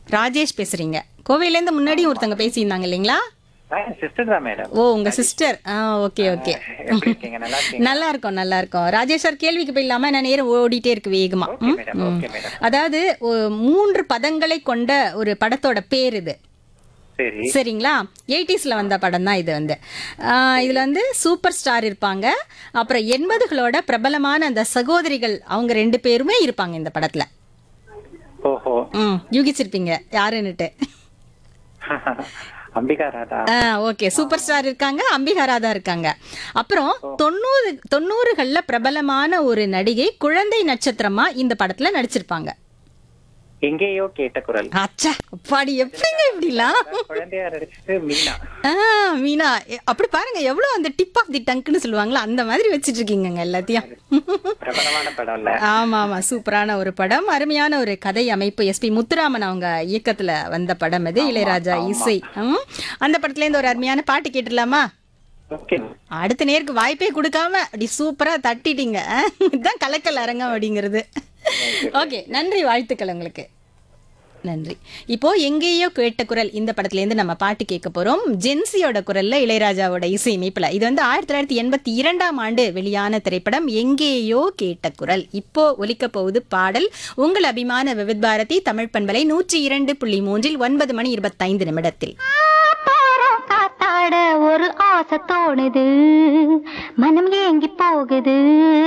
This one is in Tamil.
ராஜேஷ் பேசுறீங்க கோவையிலேருந்து முன்னாடி ஒருத்தங்க பேசியிருந்தாங்க இல்லைங்களா சிஸ்டர் தான் மேடம் ஓ உங்க சிஸ்டர் ஆ ஓகே ஓகே எப்படி இருக்கீங்க நல்லா இருக்கீங்க நல்லா இருக்கும் நல்லா இருக்கும் ராஜேஷ் சார் கேள்விக்கு போயிடலாமா நான் நேரம் ஓடிட்டே இருக்கு வேகமா ஓகே ம், மேடம் ம். ஓகே மேடம் அதாவது ஒ- மூன்று பதங்களை கொண்ட ஒரு படத்தோட பேர் இது சரி சரிங்களா எயிட்டிஸ்ல வந்த படம் தான் இது வந்து ஆஹ் இதுல வந்து சூப்பர் ஸ்டார் இருப்பாங்க அப்புறம் எண்பதுகளோட பிரபலமான அந்த சகோதரிகள் அவங்க ரெண்டு பேருமே இருப்பாங்க இந்த படத்துல ஓஹோ ம் யூகிச்சிருப்பீங்க யாருன்னுட்டு Ambika Radha okay super star இருக்காங்க அம்பிகா ராதா இருக்காங்க அப்புறம் தொண்ணூறு தொண்ணூறுகள்ல பிரபலமான ஒரு நடிகை குழந்தை நட்சத்திரமா இந்த படத்துல நடிச்சிருப்பாங்க எங்கேயோ கேட்ட குரல் அச்சா அப்பாடி எப்படிங்க இப்படிலாம் குழந்தையா நடிச்சது மீனா ஆ மீனா எ- அப்படி பாருங்க எவ்வளவு அந்த டிப் ஆஃப் தி டங்க்னு சொல்லுவாங்களா அந்த மாதிரி வச்சிட்டு இருக்கீங்க எல்லாத்தையும் பிரபலமான படம் இல்ல ஆமா ஆமா சூப்பரான ஒரு படம் அருமையான ஒரு கதை அமைப்பு எஸ்பி முத்துராமன் அவங்க இயக்கத்துல வந்த படம் இது இளையராஜா இசை ம். அந்த படத்துல இருந்து ஒரு அருமையான பாட்டு கேட்டுடலாமா ஓகே அடுத்த நேருக்கு வாய்ப்பே கொடுக்காம அப்படி சூப்பரா தட்டிட்டீங்க ஆ? இதுதான் கலக்கல் அரங்கம் அப்படிங்கிறது ஓகே நன்றி வாழ்த்துக்கள் உங்களுக்கு நன்றி இப்போ எங்கேயோ கேட்ட குரல் இந்த படத்துல இருந்து நம்ம பாட்டு கேட்க போறோம் ஜென்சியோட குரல்ல இளையராஜாவோட இசையமைப்புல இது வந்து ஆயிரத்தி தொள்ளாயிரத்தி எண்பத்தி இரண்டாம் ஆண்டு வெளியான திரைப்படம் எங்கேயோ கேட்ட குரல் இப்போ ஒலிக்க போகுது பாடல் உங்கள் அபிமான விவித் பாரதி தமிழ் பண்பலை நூற்றி இரண்டு புள்ளி மூன்றில் ஒன்பது மணி இருபத்தைந்து நிமிடத்தில் ஆத்தாரம் காத்தாட ஒரு ஆசை தோணுது மனம் ஏங்கி போகுது